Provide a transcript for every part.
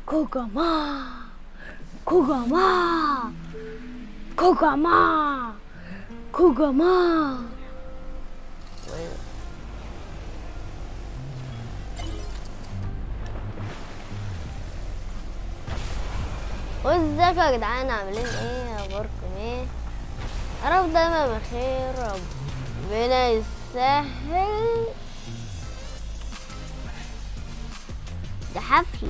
كوكاما كوكاما كوكاما كوكاما وازيكم يا جدعان عاملين ايه اخباركم ايه يا رب دايما بخير ربنا يسهل ده حفلة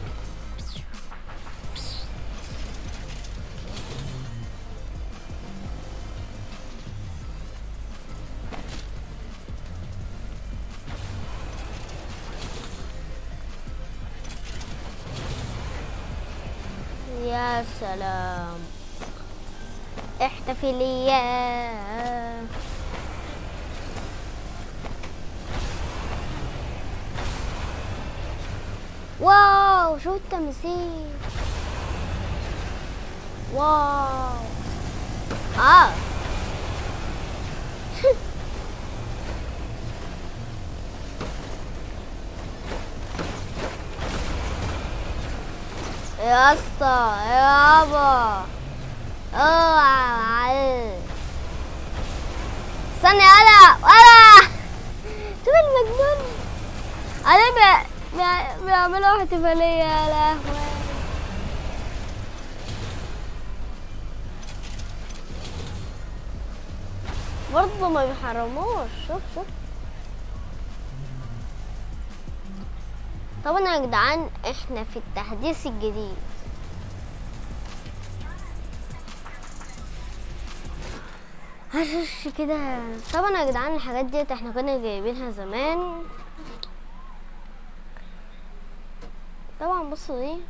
يا سلام احتفلية واو شو التمثيل واو اه يا اسطى يابا اوعى استنى يلا ولا شوف المجنون انا بي- بي- بيعملوا احتفالية يا لهوي برضه ما بيحرموش شوف شوف طبعا يا جدعان احنا في التحديث الجديد هشش كده طبعا يا جدعان الحاجات ديت احنا كنا جايبينها زمان طبعا بصوا دي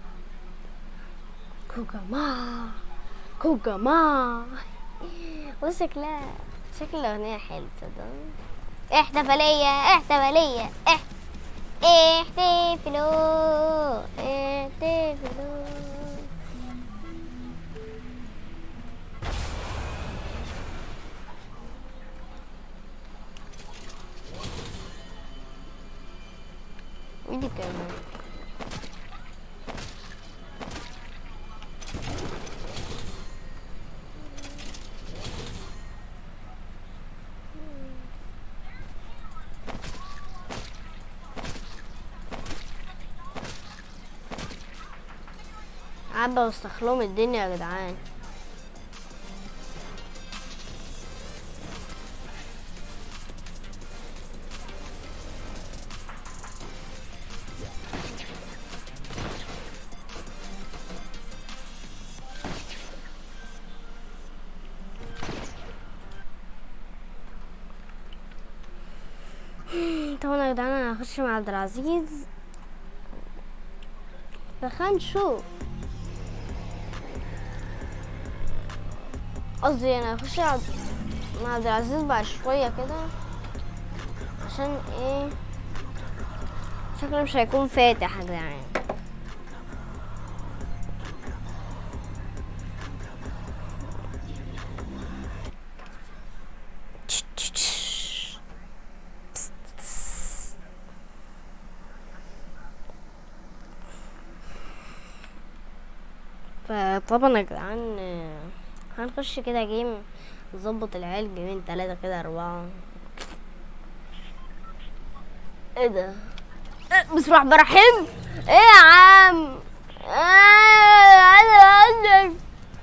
كوكاما كوكاما بص شكلها شكل الاغنية حلو تصدق احتفالية احتفالية اح احتفلوا احتفلوا ودي كمان قاعد بوسخ لهم الدنيا يا جدعان طبعا يا جدعان انا هخش مع عبد العزيز فخلينا نشوف قصدي انا هخش عبد- مع عبد العزيز بعد شوية كده عشان ايه شكله مش هيكون فاتح يا جدعان فطبعا يا جدعان آه، هنخش كده جيم نظبط العيال جيمين تلاتة كده أربعة ايه ده؟ إيه، بسم الله الرحمن الرحيم ايه يا عم؟ آه، انا عندك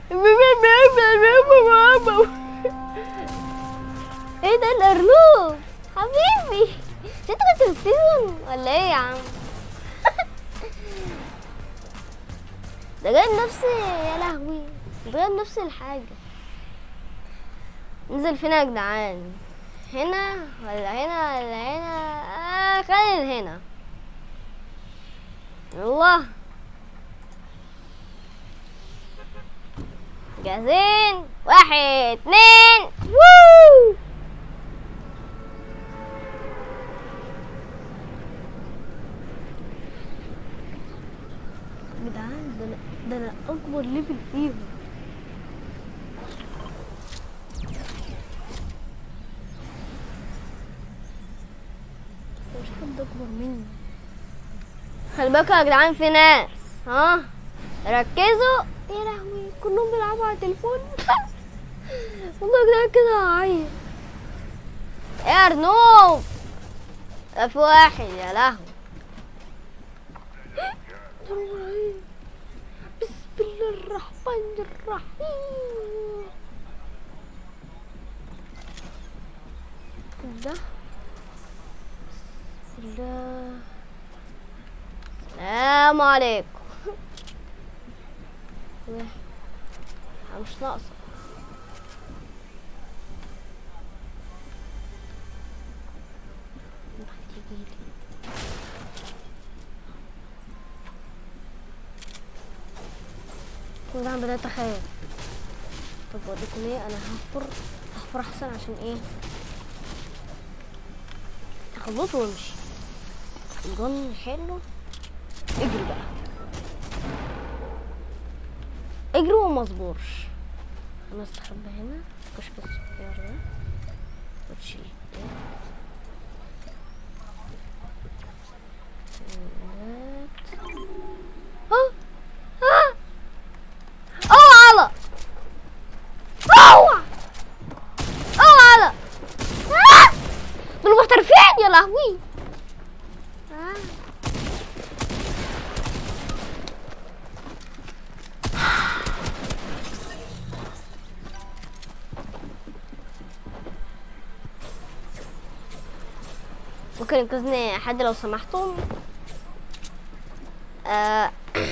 ايه ده الارنوب حبيبي مش انت كنت في السيزون ولا ايه يا عم؟ ده جايب نفس يا لهوي ده جايب نفس الحاجة نزل فين يا جدعان هنا ولا هنا ولا هنا آه خلينا هنا الله جاهزين واحد اتنين ووو جدعان ده انا ده انا اكبر ليفل فيهم مش حد اكبر مني خلي بالكوا يا جدعان في ناس ها ركزوا يا لهوي كلهم بيلعبوا على التليفون والله كده كده هعيط يا ارنوب ده في واحد يا لهوي بسم الله الرحمن الرحيم ده بسم الله السلام عليكم واحد. مش ناقصة تيجيلي. كل انا بدأت اخاف طب اوريكم ايه انا هحفر هحفر احسن عشان ايه اخلصه وامشي الجن حلو اجري بقى اجري وما اصبرش انا استخبى هنا الكشك الصغير ده وتشيل ده ها ها اوعى على اوعى اوعى على آه! دول محترفين يا لهوي آه. ممكن ينقذني حد لو سمحتم آه،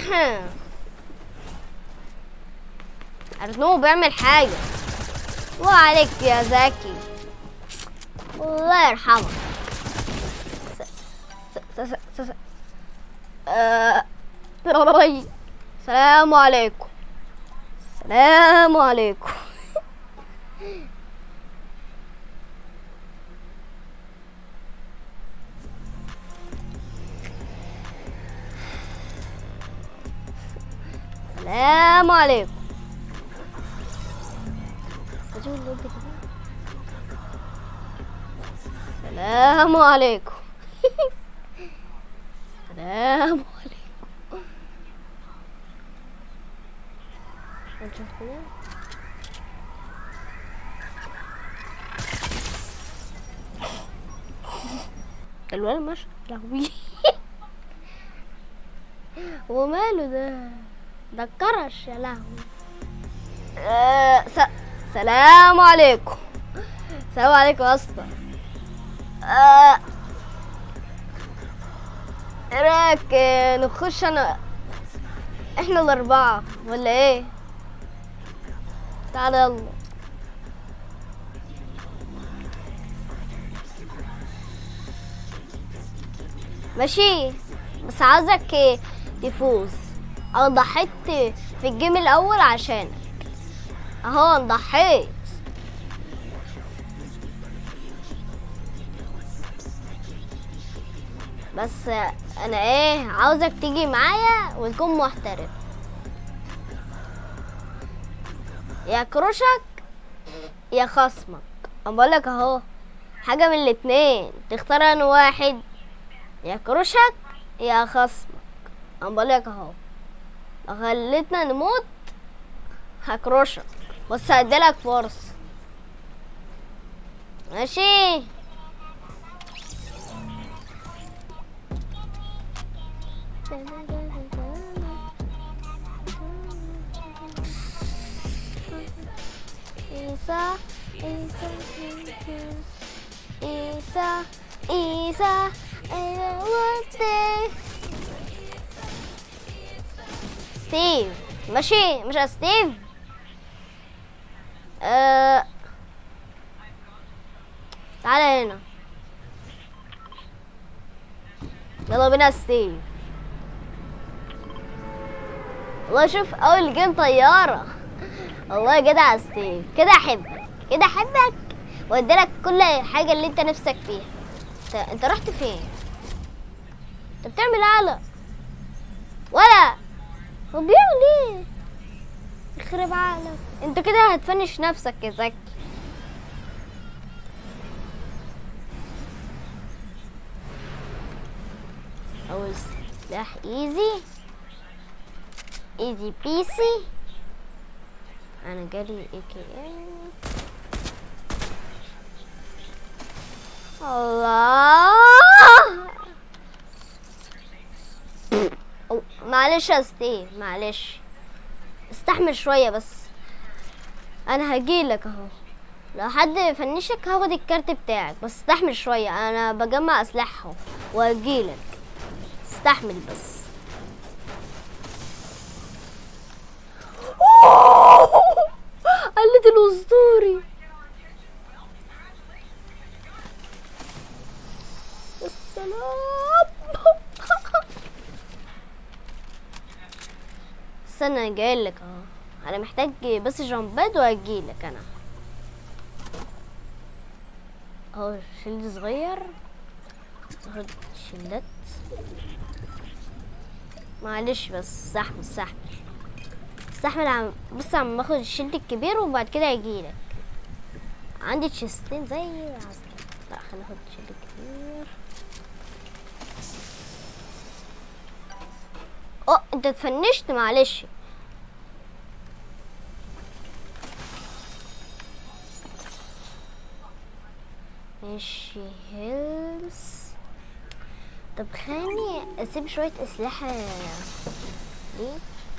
أرنو بيعمل حاجة الله عليك يا زكي الله يرحمه س- س- س- س- س- آه، السلام عليكم السلام عليكم السلام عليكم أجيب اللوب ده. السلام عليكم السلام عليكم نشوف كده الولد ماشي لهوي هو ماله ده ده الكرش يا لهوي آه س... سلام عليكم السلام عليكم يا اسطى آه... ايه رايك آه، نخش انا احنا الاربعه ولا ايه تعالى يلا ماشي بس عاوزك آه، تفوز انا ضحيت في الجيم الاول عشانك اهو أنا ضحيت بس انا ايه عاوزك تيجي معايا وتكون محترف يا كروشك يا خصمك انا بقولك اهو حاجة من الاتنين تختار انا واحد يا كروشك يا خصمك انا بقولك اهو لو خليتنا نموت هكروشك بس هديلك فرصة ماشي إيسا إيسا إيسا إيسا إيسا ستيف ماشي مش ستيف أه... تعالى هنا يلا بينا ستيف والله شوف اول جيم طيارة والله جدع يا ستيف كده احبك كده احبك واديلك كل حاجة اللي انت نفسك فيها انت, انت رحت فين انت بتعمل على ولا هو بيعمل ايه يخرب عقلك انت كده هتفنش نفسك يا زكي اول سلاح ايزي ايزي بيسي انا جالي اي كي ام الله أو، معلش يا ستيف معلش استحمل شوية بس انا هجيلك اهو لو حد فنشك هاخد الكارت بتاعك بس استحمل شوية انا بجمع اسلحة وهجيلك استحمل بس قلت الاسطوري السلام استنى جايلك اهو انا محتاج بس جامبات وهجيلك انا اهو شيلد صغير اخد شيلدات معلش بس استحمل استحمل استحمل عم بص عم باخد الشيلد الكبير وبعد كده هجيلك عندي تشيستين زي العسل لا خلينا ناخد الشيلد الكبير اه انت اتفنشت معلش ماشي هيلز طب خليني اسيب شوية اسلحة ليه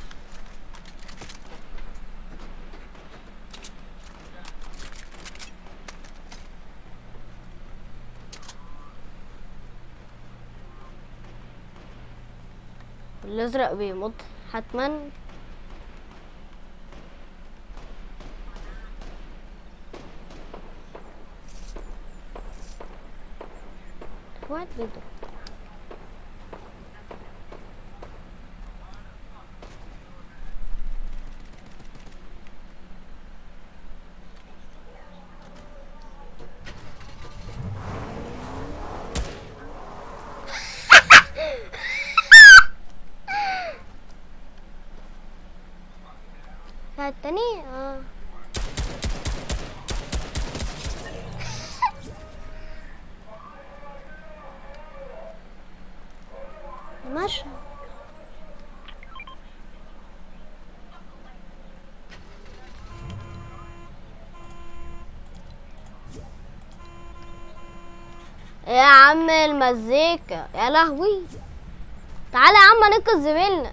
الازرق بيموت حتما واحد بيضرب التاني اه ماشي يا عم المزيكا يا لهوي تعالى يا عم ننقذ زميلنا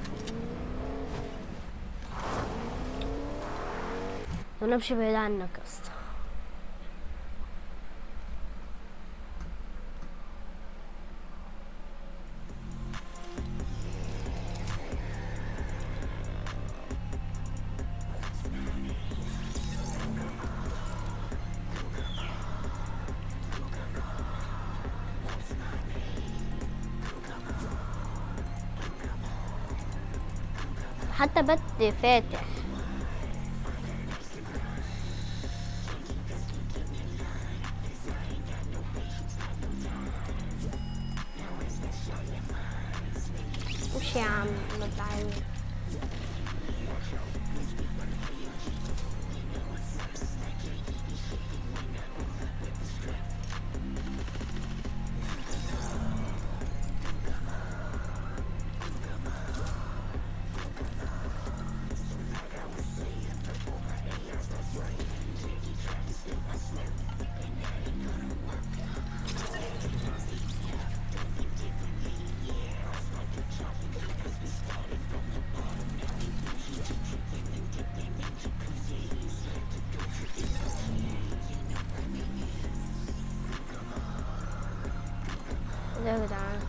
انا امشي بعيد عنك يا اسطى حتى بت فاتح وش يا عم ما تعالي ده يا جدعان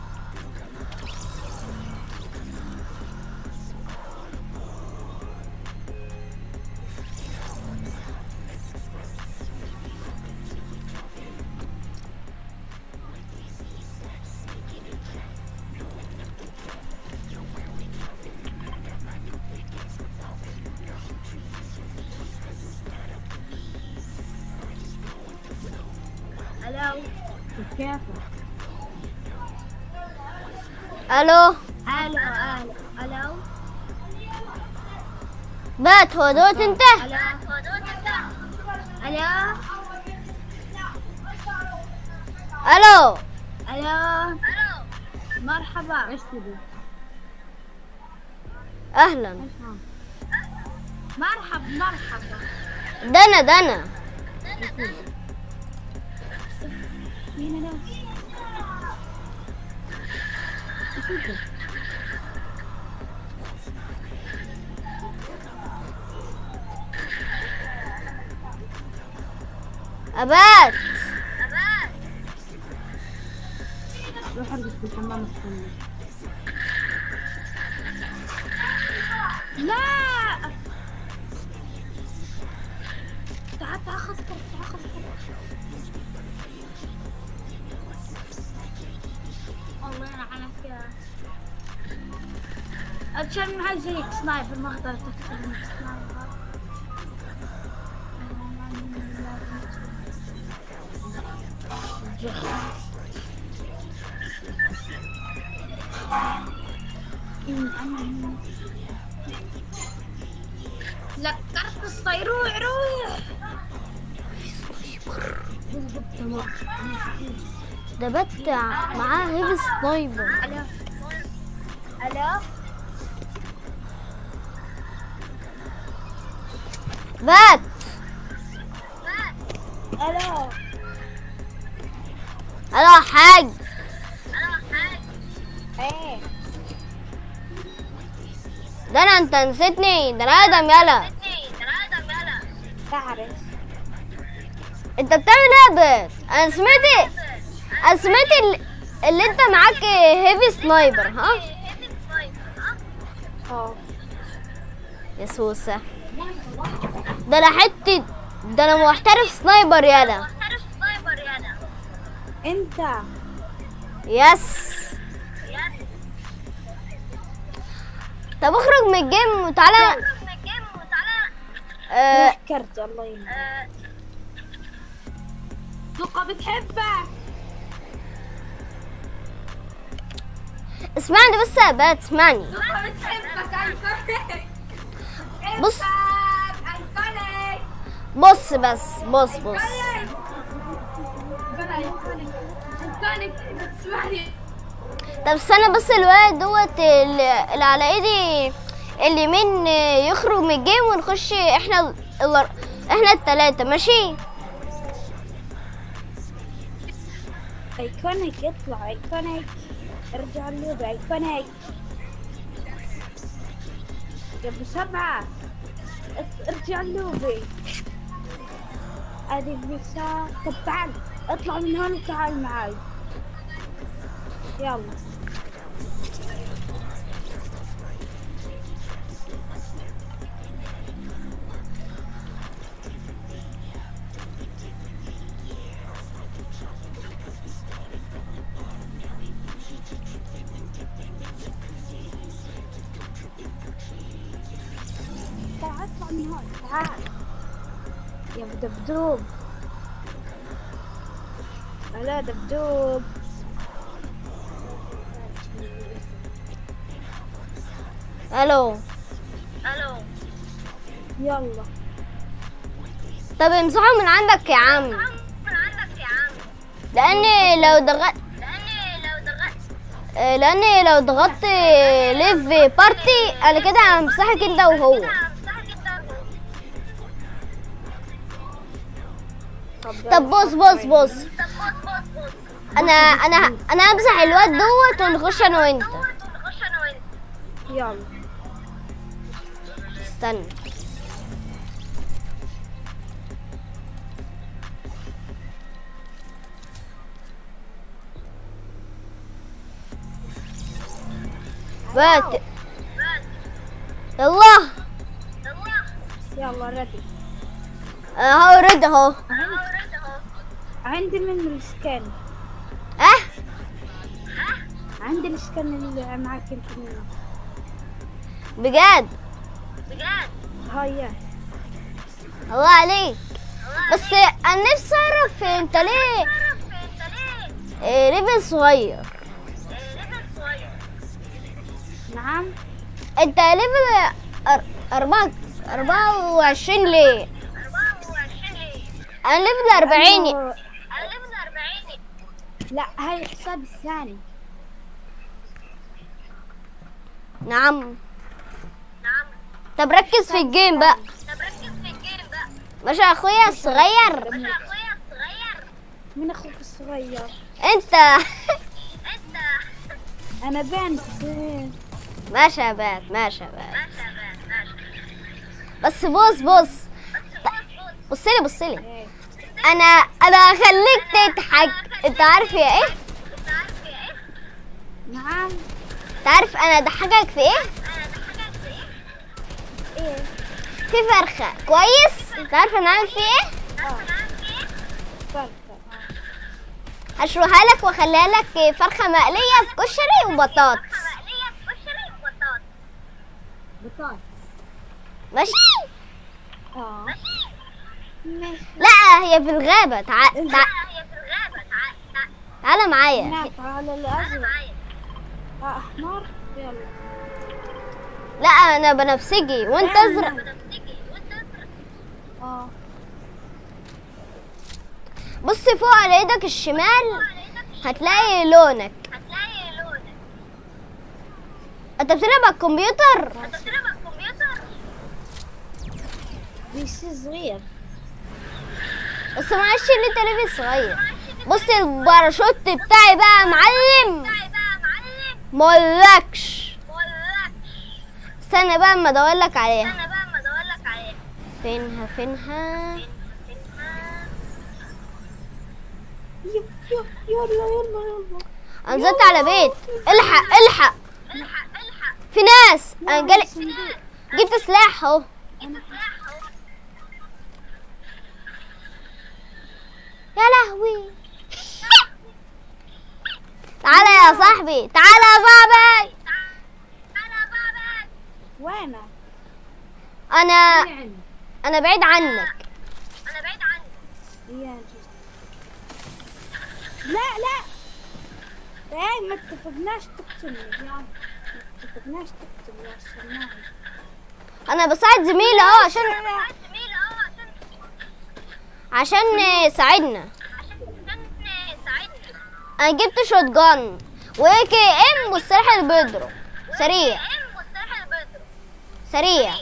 الو كيفك؟ الو الو الو الو بات هو دوت انت الو الو الو الو مرحبا ايش تبي؟ اهلا مرحب مرحبا دنا دنا مين انا؟ ابات روح ارقص في الحمام استنى لا تعال تعال خذ كرت تعال خذ كرت الله يلعنك يا اتشال معي زيك سنايبر ما اقدر اتكلم منك سنايبر لك كرت الصيروع روح ده بات معاه هيفي سنايبر الو الو بات الو الو حاج ايه ده انا انت نسيتني ده انا ادم يلا تعرف انت بتعمل ايه يا بات انا سمعت انا سمعت ال- اللي انت معاك هيفي سنايبر ها اه يا سوسة ده انا حتة ده انا محترف سنايبر يلا انت يس طب اخرج من الجيم وتعالى آه روح كرت الله يهديك ثقة بتحبك اسمعني بس يا بات اسمعني ثقة بتحبك ايكونيك بص. ايكونيك بص بس بص بص ايكونيك تسمعني طب استنى بس الواد دوت اللي اللي على ايدي اليمين يخرج من الجيم ونخش احنا ال... ال- احنا التلاتة ماشي ايكونيك اطلع ايكونيك ارجع اللعبة ايكونيك يا ابو سبعة ات- ارجع اللعبة ادي اليسار طب تعال اطلع من هون وتعال معاي يلا تعال اطلع من هون تعال يا ابو دبدوب هلا دبدوب الو يلا طب امسحه من عندك يا عم لان لو ضغطت آه، لان لو ضغطت ليف بارتي انا كده همسحك انت وهو طب بص بص بص انا انا انا همسح الواد دوت ونخش انا وانت يلا استنى بات يلا يلا ردي اهو رد اهو عندي من السكن اه عندي السكن اللي معك انت منه بجد هيا الله عليك بس انا نفسي اعرف انت ليه آه، ليفل صغير نعم انت ليفل أر- أربعة أربعة وعشرين ليه؟ أنا ليفل أربعين أنا- لا هاي حساب الثاني نعم طب ركز في الجيم بقى ماشي يا اخويا الصغير مين اخوك الصغير انت انا بنت ماشي يا بات ماشي يا بات بس بص بص بصلي بصلي إيه. انا انا هخليك تضحك انت عارف يا ايه نعم انت عارف انا اضحكك في ايه ايه في فرخه كويس انت عارف انا عامل في ايه اه فرقة آه. هشويها لك واخليها لك فرخه مقليه بكشري وبطاطس بطاطس ماشي اه ماشي لا هي في الغابه تع... تع... تعالى معايا هناك على الازرق اه احمر يلا لا انا بنفسجي وانت ازرق اه بص فوق على ايدك الشمال هتلاقي لونك انت بتلعب على الكمبيوتر بي سي صغير بس معلش اللي انت لابس صغير بص الباراشوت بتاعي بقى يا معلم مولكش استنى بقى اما ادور لك عليها فينها فينها يب يب يلا يلا يلا انا نزلت على بيت الحق الحق في ناس انا جالي صندوق. جبت سلاح اهو يا لهوي تعالى يا صاحبي تعالى يا صاحبي وينك؟ انا يعني انا بعيد عنك يا جد. لا لا ايه ما اتفقناش تقتلني يا ما اتفقناش تقتل يا سلام انا بساعد زميلي اهو عشان عشان يساعدنا انا جبت شوت جان واي كي ام والسلاح اللي بيضرب سريع سريع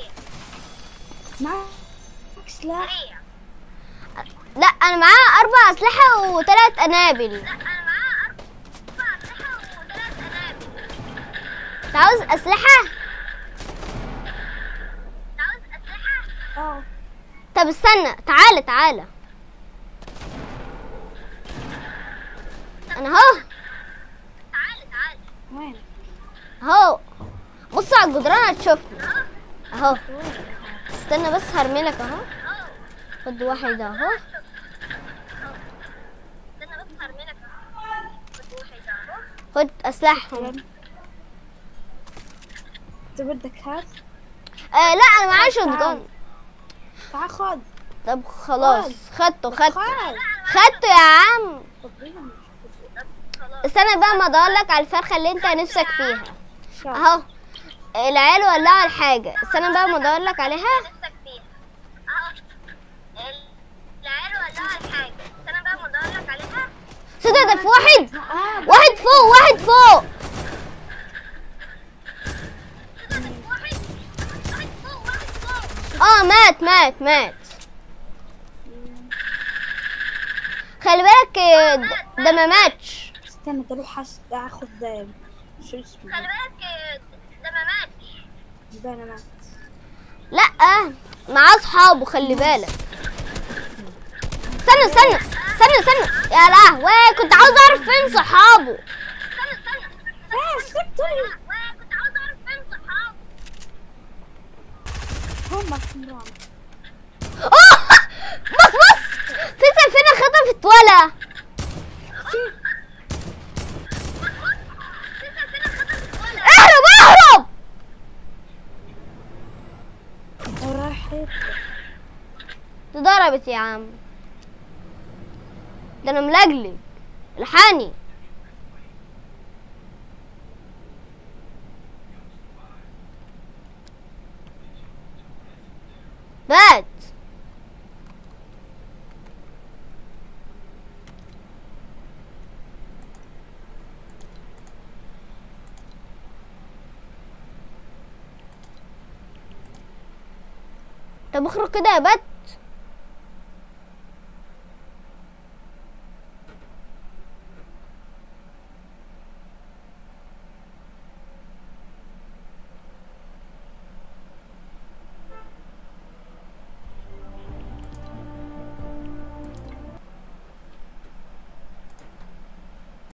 معك سلاح لا انا معايا اربع اسلحه وثلاث انابل انت عاوز اسلحه اه طب استنى تعالى تعالى انا اهو وين؟ اهو بص على الجدران هتشوفني اهو استنى بس هرميلك اهو خد واحد اهو خد اسلحهم انت بدك هات؟ آه لا انا معايا شوت جان تعال خذ طب خلاص خدته خدته خذ خدته يا عم تقريبا استنى بقى ما ادور لك على الفرخه اللي انت نفسك فيها شاف. اهو العيال ولعوا الحاجه استنى بقى ما ادور لك عليها صدق ده في واحد آه واحد فوق واحد فوق اه مات مات مات خلي بالك آه، د- ده ما ماتش استنى اروح أس- اخذ ده شو اسمه ده انا مات لا معاه اصحابه خلي بالك استنى استنى استنى استنى يا لهوي كنت عاوز اعرف فين صحابه ايه سبتني هم حمران أوه! بص بص في سفينة خطفت ولا اهرب اهرب راح ضربت يا عم ده انا ملجلج الحقني بات طب اخرج كده يا بت